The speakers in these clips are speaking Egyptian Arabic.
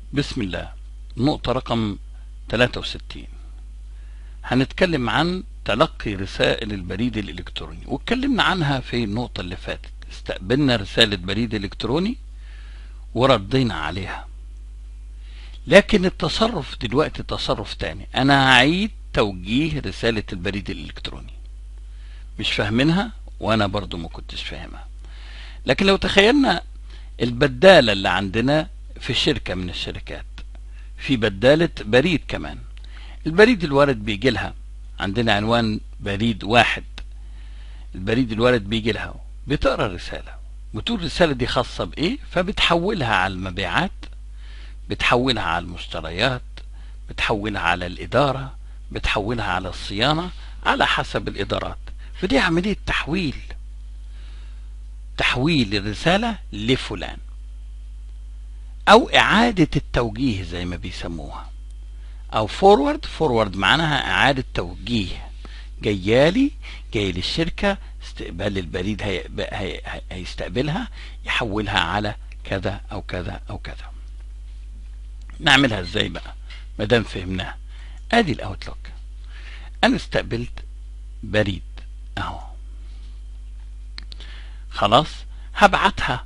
بسم الله نقطة رقم 63 هنتكلم عن تلقي رسائل البريد الإلكتروني واتكلمنا عنها في النقطة اللي فاتت استقبلنا رسالة بريد إلكتروني وردينا عليها لكن التصرف دلوقتي تصرف تاني أنا هعيد توجيه رسالة البريد الإلكتروني مش فاهمينها وأنا برضو ما كنتش فاهمها لكن لو تخيلنا البدالة اللي عندنا في شركة من الشركات في بدالة بريد كمان البريد الوارد بيجي لها عندنا عنوان بريد واحد البريد الوارد بيجي لها بتقرا الرسالة بتقول الرسالة دي خاصة بإيه فبتحولها على المبيعات بتحولها على المشتريات بتحولها على الإدارة بتحولها على الصيانة على حسب الإدارات فدي عملية تحويل تحويل الرسالة لفلان أو إعادة التوجيه زي ما بيسموها أو فورورد فورورد معناها إعادة توجيه جيالي جاي للشركة استقبال البريد هي هي هيستقبلها يحولها على كذا أو كذا أو كذا نعملها ازاي بقى ما دام فهمناها ادي الاوتلوك انا استقبلت بريد اهو خلاص هبعتها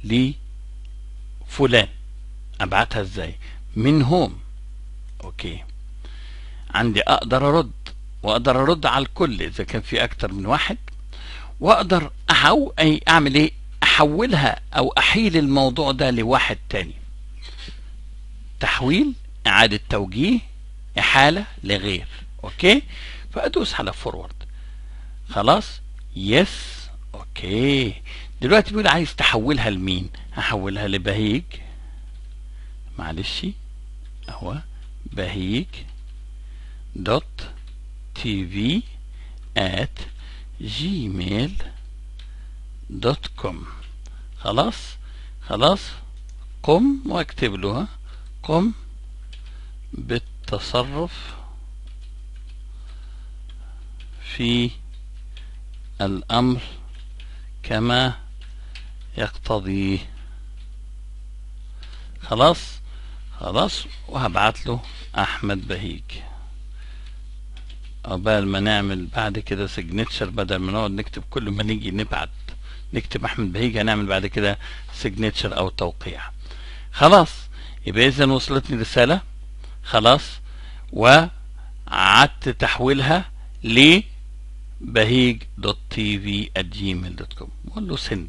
لفلان ابعتها ازاي من هوم اوكي عندي اقدر ارد واقدر ارد على الكل اذا كان في اكتر من واحد واقدر أحو... أي اعمل ايه احولها او احيل الموضوع ده لواحد تاني تحويل اعادة توجيه احالة لغير اوكي فادوس على فورورد خلاص يس اوكي دلوقتي بيقول عايز تحولها لمين هحولها لبهيج معلش اهو بهيج دوت تي في ات جيميل دوت كوم خلاص خلاص قم واكتب له قم بالتصرف في الأمر كما يقتضيه خلاص خلاص وهبعت له أحمد بهيج عقبال ما نعمل بعد كده سيجنتشر بدل ما نقعد نكتب كل ما نيجي نبعت نكتب أحمد بهيج هنعمل بعد كده سيجنتشر أو توقيع خلاص يبقى إذا وصلتني رسالة خلاص وعدت تحويلها لبهيج دوت تي في جيميل دوت كوم بقول له سند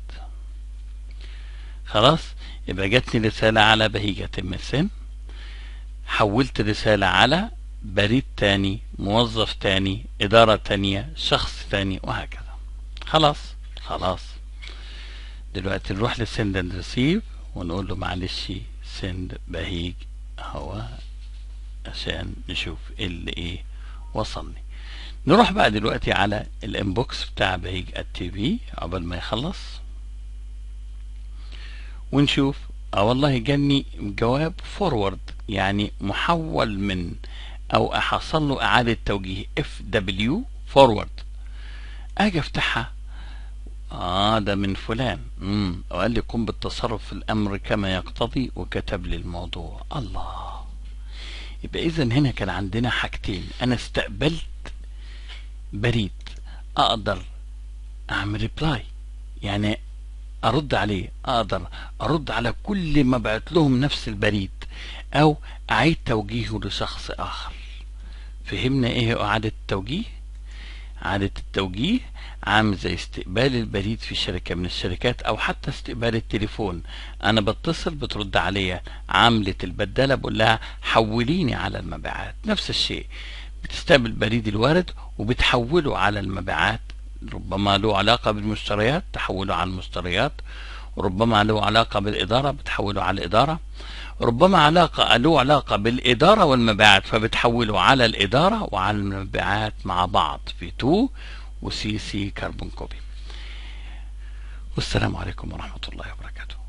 خلاص يبقى جاتني رسالة على بهيج يتم سند حولت رسالة على بريد تاني موظف تاني إدارة تانية شخص تاني وهكذا خلاص خلاص دلوقتي نروح لسند اند ريسيف ونقول له معلش سند بهيج هو عشان نشوف اللي ايه وصلني نروح بقى دلوقتي على الانبوكس بتاع بهيج التي في عقبال ما يخلص ونشوف اه والله جاني جواب فورورد يعني محول من او حصل له اعادة توجيه اف دبليو فورورد اجي افتحها اه ده من فلان امم وقال لي قم بالتصرف في الامر كما يقتضي وكتب لي الموضوع الله يبقى اذا هنا كان عندنا حاجتين انا استقبلت بريد اقدر اعمل ريبلاي يعني ارد عليه اقدر ارد على كل ما بعت لهم نفس البريد او اعيد توجيهه لشخص اخر فهمنا ايه اعادة التوجيه اعادة التوجيه عامل زي استقبال البريد في شركة من الشركات او حتى استقبال التليفون انا بتصل بترد عليا عاملة البدالة بقول لها حوليني على المبيعات نفس الشيء بتستقبل بريد الوارد وبتحوله على المبيعات ربما له علاقة بالمشتريات تحوله على المشتريات ربما له علاقة بالإدارة بتحوله على الإدارة ربما علاقة له علاقة بالإدارة والمبيعات فبتحوله على الإدارة وعلى المبيعات مع بعض في تو وسي سي كربون كوبي والسلام عليكم ورحمة الله وبركاته